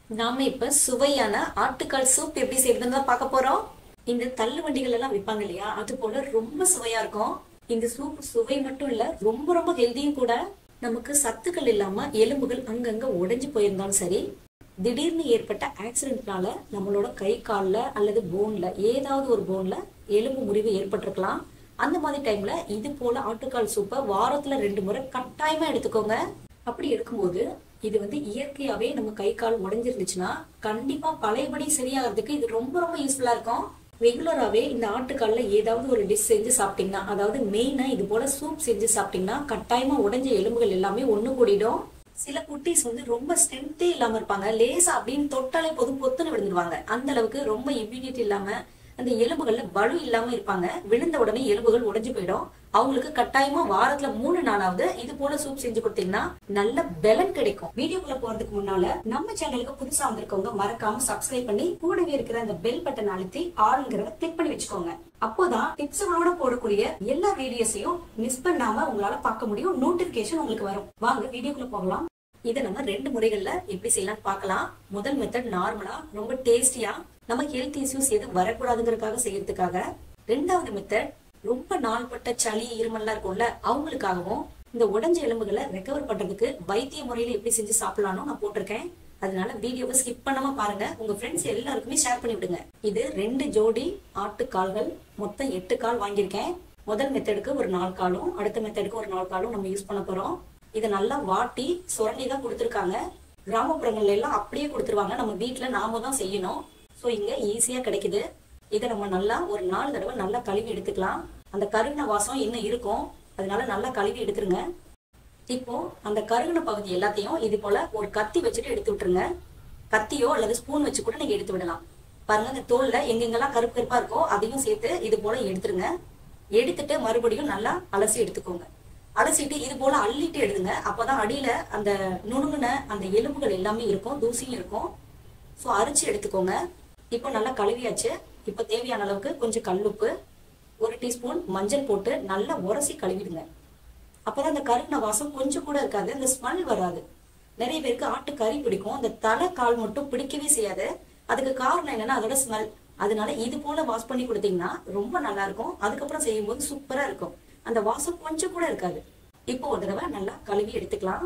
நாம இப்ப சுவையான ஆட்டுக்கால் சூப் எப்படி செய்யறதுன்னு தான் பார்க்க போறோம் இந்த தள்ளு வண்டிகள் எல்லாம் விற்பாங்க இல்லையா அது போல ரொம்ப சுவையா இருக்கும் இந்த சூப் சுவை மட்டும் இல்ல ரொம்ப ரொம்ப ஹெல்தியும் கூட நமக்கு சத்துக்கள் இல்லாம எலும்புகள் அங்கங்க உடைஞ்சு போயிருந்தாலும் சரி திடீர்னு ஏற்பட்ட ஆக்சிடென்ட்னால நம்மளோட கை கால்ல அல்லது போன்ல ஏதாவது ஒரு போன்ல எலும்பு முறிவு ஏற்பட்டிருக்கலாம் அந்த மாதிரி டைம்ல இது போல ஆட்டுக்கால் சூப்பை வாரத்துல ரெண்டு முறை கட்டாயமா எடுத்துக்கோங்க அப்படி எடுக்கும்போது இது வந்து இயற்கையாவே நம்ம கை கால் உடைஞ்சிருந்துச்சுன்னா கண்டிப்பா பழையபடி சரியாகிறதுக்கு இது ரொம்ப ரொம்ப யூஸ்ஃபுல்லா இருக்கும் ரெகுலராகவே இந்த ஆட்டுக்கால்ல ஏதாவது ஒரு டிஷ் செஞ்சு சாப்பிட்டீங்கன்னா அதாவது மெயினா இது போல சூப் செஞ்சு சாப்பிட்டீங்கன்னா கட்டாயமா உடைஞ்ச எலும்புகள் எல்லாமே ஒண்ணு கூடிடும் சில குட்டீஸ் வந்து ரொம்ப ஸ்ட்ரென்த்தே இல்லாம இருப்பாங்க லேசா அப்படின்னு தொட்டாலே போதும் பொத்துன்னு விழுந்துருவாங்க அந்த அளவுக்கு ரொம்ப இம்யூனிட்டி இல்லாம அந்த எலும்புகள்ல பலு இல்லாம இருப்பாங்க விழுந்த உடனே எலும்புகள் உடைஞ்சு போயிடும் அவங்களுக்கு கட்டாயமா வாரத்துல மூணு நாளாவது இது போல சூப் செஞ்சு கொடுத்தீங்கன்னா நல்ல பலன் கிடைக்கும் வீடியோக்குள்ள போறதுக்கு முன்னால நம்ம சேனலுக்கு புதுசா வந்திருக்கவங்க மறக்காம சப்ஸ்கிரைப் பண்ணி கூடவே இருக்கிற அந்த பெல் பட்டன் அழுத்தி ஆளுங்கிறத கிளிக் பண்ணி வச்சுக்கோங்க அப்போதான் டிப்ஸுகளோட போடக்கூடிய எல்லா வீடியோஸையும் மிஸ் பண்ணாம உங்களால பார்க்க முடியும் நோட்டிபிகேஷன் உங்களுக்கு வரும் வாங்க வீடியோக்குள்ள போகலாம் இதை நம்ம ரெண்டு முறைகள்ல எப்படி செய்யலாம் பார்க்கலாம் முதல் மெத்தட் நார்மலா ரொம்ப டேஸ்டியா நம்ம ஹெல்த் இஷ்யூஸ் எதுவும் வரக்கூடாதுங்கிறதுக்காக செய்யறதுக்காக ரெண்டாவது மெத்தட் ரொம்ப நாள்பட்ட சளி இருமல்லாம் இருக்கும்ல அவங்களுக்காகவும் இந்த உடஞ்ச எலும்புகளை ரெக்கவர் பண்றதுக்கு வைத்திய முறையில எப்படி செஞ்சு சாப்பிடலாம்னு நான் போட்டிருக்கேன் அதனால வீடியோவை ஸ்கிப் பண்ணாம பாருங்க உங்க ஃப்ரெண்ட்ஸ் எல்லாருக்குமே ஷேர் பண்ணி விடுங்க இது ரெண்டு ஜோடி ஆட்டு கால்கள் மொத்தம் எட்டு கால் வாங்கியிருக்கேன் முதல் மெத்தடுக்கு ஒரு நாலு காலும் அடுத்த மெத்தடுக்கு ஒரு நாலு காலும் நம்ம யூஸ் பண்ண போறோம் இதை நல்லா வாட்டி சுரண்டி தான் கொடுத்துருக்காங்க கிராமப்புறங்கள்ல எல்லாம் அப்படியே கொடுத்துருவாங்க நம்ம வீட்டுல நாம தான் செய்யணும் ஸோ இங்க ஈஸியா கிடைக்குது இதை நம்ம நல்லா ஒரு நாலு தடவை நல்லா கழுவி எடுத்துக்கலாம் அந்த கருகின வாசம் இன்னும் இருக்கும் அதனால நல்லா கழுவி எடுத்துருங்க இப்போ அந்த கருகின பகுதி எல்லாத்தையும் இது போல ஒரு கத்தி வச்சுட்டு எடுத்து விட்டுருங்க கத்தியோ அல்லது ஸ்பூன் வச்சு கூட நீங்க எடுத்து விடலாம் பாருங்க இந்த தோல்ல எங்கெங்கெல்லாம் கருப்பு கருப்பா இருக்கோ அதையும் சேர்த்து இது போல எடுத்துருங்க எடுத்துட்டு மறுபடியும் நல்லா அலசி எடுத்துக்கோங்க அலசிட்டு இது போல அள்ளிட்டு எடுங்க அப்பதான் அடியில அந்த நுணுங்குன அந்த எலும்புகள் எல்லாமே இருக்கும் தூசியும் இருக்கும் ஸோ அரிச்சு எடுத்துக்கோங்க இப்போ நல்லா கழுவியாச்சு இப்போ தேவையான அளவுக்கு கொஞ்சம் கல்லுப்பு ஒரு டீஸ்பூன் மஞ்சள் போட்டு நல்லா உரசி கழுவிடுங்க அப்பதான் அந்த கருகின வாசம் கொஞ்சம் கூட இருக்காது அந்த ஸ்மெல் வராது நிறைய பேருக்கு ஆட்டு கறி பிடிக்கும் அந்த தலை கால் மட்டும் பிடிக்கவே செய்யாது அதுக்கு காரணம் என்னன்னா அதோட ஸ்மெல் அதனால இது போல வாஷ் பண்ணி கொடுத்தீங்கன்னா ரொம்ப நல்லா இருக்கும் அதுக்கப்புறம் செய்யும்போது சூப்பரா இருக்கும் அந்த வாசம் கொஞ்சம் கூட இருக்காது இப்போ ஒரு தடவை நல்லா கழுவி எடுத்துக்கலாம்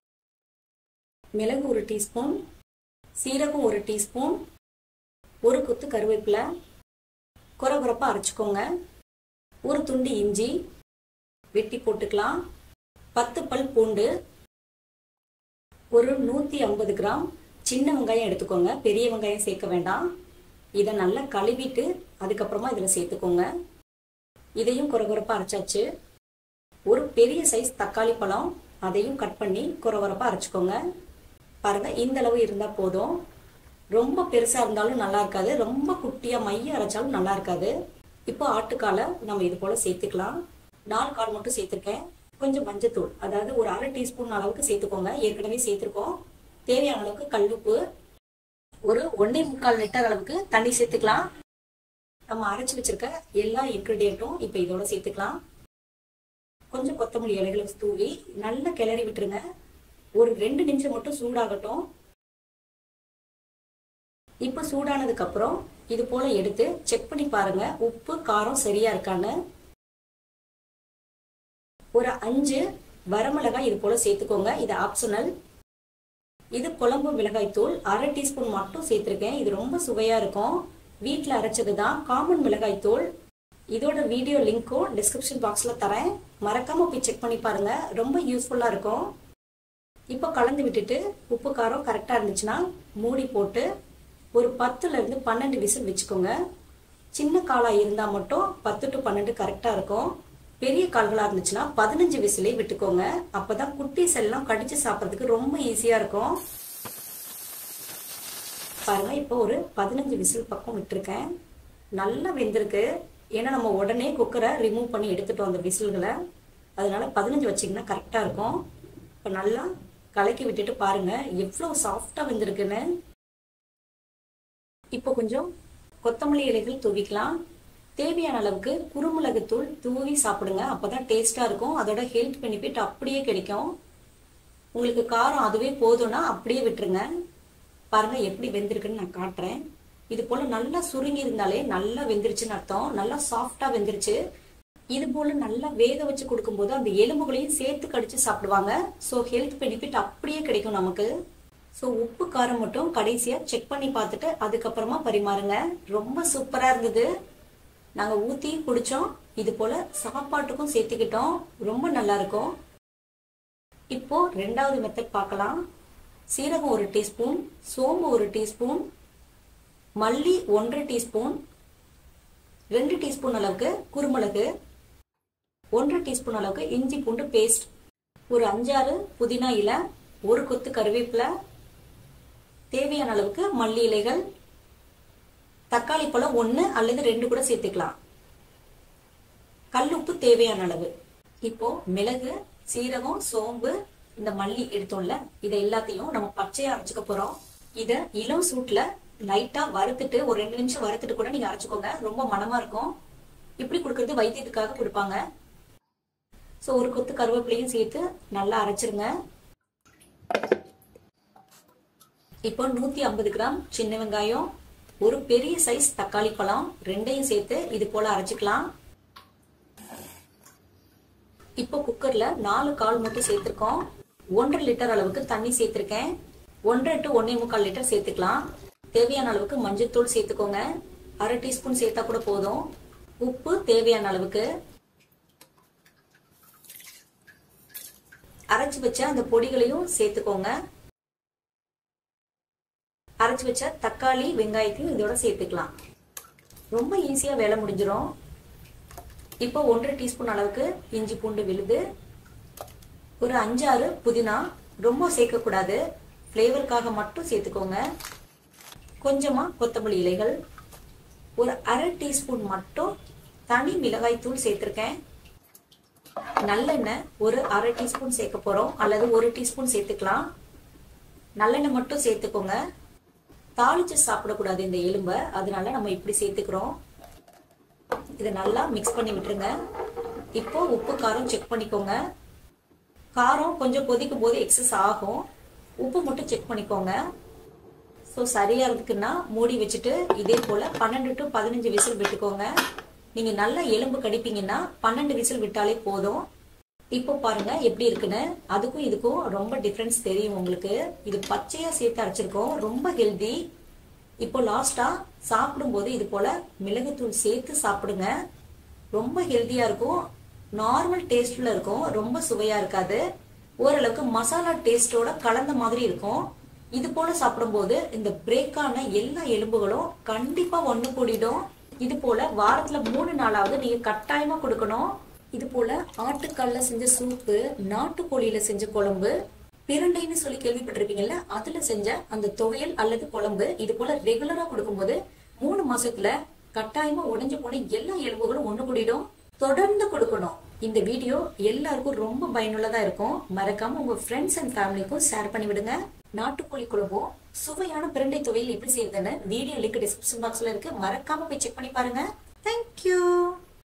மிளகு ஒரு டீஸ்பூன் சீரகம் ஒரு டீஸ்பூன் ஒரு கொத்து கருவேப்பிலை குறகுறப்பாக அரைச்சிக்கோங்க ஒரு துண்டு இஞ்சி வெட்டி போட்டுக்கலாம் பத்து பல் பூண்டு ஒரு நூற்றி ஐம்பது கிராம் சின்ன வெங்காயம் எடுத்துக்கோங்க பெரிய வெங்காயம் சேர்க்க வேண்டாம் இதை நல்லா கழுவிட்டு அதுக்கப்புறமா இதில் சேர்த்துக்கோங்க இதையும் குறகுறப்பாக அரைச்சாச்சு ஒரு பெரிய சைஸ் தக்காளி பழம் அதையும் கட் பண்ணி குறகுறப்பாக அரைச்சிக்கோங்க பாருங்க இந்த அளவு இருந்தால் போதும் ரொம்ப பெருசாக இருந்தாலும் நல்லா இருக்காது ரொம்ப குட்டியாக மைய அரைச்சாலும் நல்லா இருக்காது இப்போ ஆட்டுக்காலை நம்ம இது போல் சேர்த்துக்கலாம் நாலு கால் மட்டும் சேர்த்துருக்கேன் கொஞ்சம் மஞ்சத்தூள் அதாவது ஒரு அரை டீஸ்பூன் அளவுக்கு சேர்த்துக்கோங்க ஏற்கனவே சேர்த்துருக்கோம் தேவையான அளவுக்கு கல்லுப்பு ஒரு ஒன்னே முக்கால் லிட்டர் அளவுக்கு தண்ணி சேர்த்துக்கலாம் நம்ம அரைச்சி வச்சிருக்க எல்லா இன்க்ரீடியண்ட்டும் இப்போ இதோட சேர்த்துக்கலாம் கொஞ்சம் கொத்தமல்லி இலைகளை தூவி நல்லா கிளறி விட்டுருங்க ஒரு ரெண்டு நிமிஷம் மட்டும் சூடாகட்டும் இப்போ சூடானதுக்கு அப்புறம் இது போல எடுத்து செக் பண்ணி பாருங்க உப்பு காரம் சரியா இருக்கான்னு ஒரு அஞ்சு வரமிளகாய் இது போல சேர்த்துக்கோங்க இது ஆப்ஷனல் இது குழம்பு மிளகாய் தூள் அரை டீஸ்பூன் மட்டும் சேர்த்துருக்கேன் இது ரொம்ப சுவையா இருக்கும் வீட்டில் அரைச்சது தான் காமன் மிளகாய் தூள் இதோட வீடியோ லிங்க்கும் டிஸ்கிரிப்ஷன் பாக்ஸில் தரேன் மறக்காம போய் செக் பண்ணி பாருங்க ரொம்ப யூஸ்ஃபுல்லாக இருக்கும் இப்போ கலந்து விட்டுட்டு உப்பு காரம் கரெக்டாக இருந்துச்சுன்னா மூடி போட்டு ஒரு பத்துல இருந்து பன்னெண்டு விசில் வச்சுக்கோங்க சின்ன காலாக இருந்தால் மட்டும் பத்து டு பன்னெண்டு கரெக்டாக இருக்கும் பெரிய கால்களாக இருந்துச்சுன்னா பதினஞ்சு விசிலே விட்டுக்கோங்க அப்போதான் குட்டீஸ் எல்லாம் கடிச்சு சாப்பிட்றதுக்கு ரொம்ப ஈஸியாக இருக்கும் பாருங்க இப்போ ஒரு பதினஞ்சு விசில் பக்கம் விட்டுருக்கேன் நல்லா வெந்திருக்கு ஏன்னா நம்ம உடனே குக்கரை ரிமூவ் பண்ணி எடுத்துட்டோம் அந்த விசில்களை அதனால பதினஞ்சு வச்சிங்கன்னா கரெக்டாக இருக்கும் இப்போ நல்லா கலக்கி விட்டுட்டு பாருங்க எவ்வளோ சாஃப்டாக வெந்திருக்குன்னு இப்போ கொஞ்சம் கொத்தமல்லி இலைகள் தூவிக்கலாம் தேவையான அளவுக்கு குறுமிளகுத்தூள் தூவி சாப்பிடுங்க அப்பதான் டேஸ்டா இருக்கும் அதோட ஹெல்த் பெனிஃபிட் அப்படியே கிடைக்கும் உங்களுக்கு காரம் அதுவே போதும்னா அப்படியே விட்டுருங்க பாருங்க எப்படி வெந்திருக்குன்னு நான் காட்டுறேன் இது போல நல்லா சுருங்கி இருந்தாலே நல்லா வெந்துருச்சுன்னு அர்த்தம் நல்லா சாஃப்டா வெந்துருச்சு இது போல நல்லா வேக வச்சு கொடுக்கும்போது அந்த எலும்புகளையும் சேர்த்து கடிச்சு சாப்பிடுவாங்க ஸோ ஹெல்த் பெனிஃபிட் அப்படியே கிடைக்கும் நமக்கு ஸோ உப்பு காரம் மட்டும் கடைசியா செக் பண்ணி பார்த்துட்டு அதுக்கப்புறமா பரிமாறுங்க ரொம்ப சூப்பரா இருந்தது நாங்க ஊத்தி குடிச்சோம் இது போல சாப்பாட்டுக்கும் சேர்த்துக்கிட்டோம் ரொம்ப நல்லா இருக்கும் இப்போ ரெண்டாவது மெத்தட் பார்க்கலாம் சீரகம் ஒரு டீஸ்பூன் சோம்பு ஒரு டீஸ்பூன் மல்லி ஒன்றரை டீஸ்பூன் ரெண்டு டீஸ்பூன் அளவுக்கு குருமிளகு ஒன்றரை டீஸ்பூன் அளவுக்கு இஞ்சி பூண்டு பேஸ்ட் ஒரு அஞ்சாறு புதினா இலை ஒரு கொத்து கருவேப்பிலை தேவையான அளவுக்கு மல்லி இலைகள் தக்காளி பழம் ஒன்று அல்லது ரெண்டு கூட சேர்த்துக்கலாம் கல்லுப்பு தேவையான அளவு இப்போ மிளகு சீரகம் சோம்பு இந்த மல்லி எடுத்தோம்ல இதை எல்லாத்தையும் நம்ம பச்சையா அரைச்சுக்க போறோம் இத இளம் சூட்ல லைட்டா வறுத்துட்டு ஒரு ரெண்டு நிமிஷம் வறுத்துட்டு கூட நீங்க அரைச்சுக்கோங்க ரொம்ப மனமா இருக்கும் இப்படி கொடுக்கறது வைத்தியத்துக்காக கொடுப்பாங்க சோ ஒரு கொத்து கருவேப்பிலையும் சேர்த்து நல்லா அரைச்சிருங்க இப்போ நூத்தி ஐம்பது கிராம் சின்ன வெங்காயம் ஒரு பெரிய சைஸ் தக்காளி பழம் ரெண்டையும் சேர்த்து இது போல அரைச்சுக்கலாம் இப்போ குக்கர்ல நாலு கால் மட்டும் சேர்த்திருக்கோம் ஒன்றரை லிட்டர் அளவுக்கு தண்ணி சேர்த்திருக்கேன் ஒன்றரை டு ஒன்னே முக்கால் லிட்டர் சேர்த்துக்கலாம் தேவையான அளவுக்கு மஞ்சள்தூள் சேர்த்துக்கோங்க அரை டீஸ்பூன் சேர்த்தா கூட போதும் உப்பு தேவையான அளவுக்கு அரைச்சு வச்ச அந்த பொடிகளையும் சேர்த்துக்கோங்க அரைச்சு வச்ச தக்காளி வெங்காயத்தையும் இதோட சேர்த்துக்கலாம் ரொம்ப ஈஸியா வேலை முடிஞ்சிடும் இப்போ ஒன்றரை டீஸ்பூன் அளவுக்கு இஞ்சி பூண்டு விழுது ஒரு அஞ்சாறு புதினா ரொம்ப சேர்க்கக்கூடாது ஃப்ளேவருக்காக மட்டும் சேர்த்துக்கோங்க கொஞ்சமா கொத்தமல்லி இலைகள் ஒரு அரை டீஸ்பூன் மட்டும் தனி மிளகாய் தூள் சேர்த்திருக்கேன் நல்லெண்ணெய் ஒரு அரை டீஸ்பூன் சேர்க்க போறோம் அல்லது ஒரு டீஸ்பூன் சேர்த்துக்கலாம் நல்லெண்ணெய் மட்டும் சேர்த்துக்கோங்க தாளிச்சு சாப்பிடக்கூடாது இந்த எலும்பை அதனால நம்ம இப்படி சேர்த்துக்கிறோம் இதை நல்லா மிக்ஸ் பண்ணி விட்டுருங்க இப்போ உப்பு காரம் செக் பண்ணிக்கோங்க காரம் கொஞ்சம் கொதிக்கும் போது எக்ஸஸ் ஆகும் உப்பு மட்டும் செக் பண்ணிக்கோங்க ஸோ சரியா இருக்குன்னா மூடி வச்சுட்டு இதே போல பன்னெண்டு டு பதினஞ்சு விசில் விட்டுக்கோங்க நீங்க நல்லா எலும்பு கடிப்பீங்கன்னா பன்னெண்டு விசில் விட்டாலே போதும் இப்போ பாருங்க எப்படி இருக்குன்னு அதுக்கும் இதுக்கும் ரொம்ப டிஃபரன்ஸ் தெரியும் உங்களுக்கு இது பச்சையா சேர்த்து அரைச்சிருக்கோம் ரொம்ப ஹெல்தி இப்போ லாஸ்டா சாப்பிடும்போது இது போல மிளகுத்தூள் சேர்த்து சாப்பிடுங்க ரொம்ப ஹெல்தியா இருக்கும் நார்மல் டேஸ்ட்ல இருக்கும் ரொம்ப சுவையா இருக்காது ஓரளவுக்கு மசாலா டேஸ்டோட கலந்த மாதிரி இருக்கும் இது போல சாப்பிடும்போது இந்த பிரேக்கான எல்லா எலும்புகளும் கண்டிப்பா ஒண்ணு கூடிடும் இது போல வாரத்துல மூணு நாளாவது நீங்க கட்டாயமா கொடுக்கணும் இது போல ஆட்டுக்கால்ல செஞ்ச சூப்பு நாட்டுக்கோழியில செஞ்ச குழம்பு பிரண்டைன்னு சொல்லி கேள்விப்பட்டிருப்பீங்கல்ல அதுல செஞ்ச அந்த துவையல் அல்லது குழம்பு இது போல ரெகுலரா கொடுக்கும்போது மூணு மாசத்துல கட்டாயமா உடைஞ்சு போன எல்லா எலும்புகளும் ஒண்ணு கூடிடும் தொடர்ந்து கொடுக்கணும் இந்த வீடியோ எல்லாருக்கும் ரொம்ப பயனுள்ளதா இருக்கும் மறக்காம உங்க ஃப்ரெண்ட்ஸ் அண்ட் ஃபேமிலிக்கும் ஷேர் பண்ணி விடுங்க நாட்டுக்கோழி குழம்பும் சுவையான பிரண்டை துவையல் எப்படி செய்யுதுன்னு வீடியோ லிங்க் டிஸ்கிரிப்ஷன் பாக்ஸ்ல இருக்கு மறக்காம போய் செக் பண்ணி பாருங்க தேங்க்யூ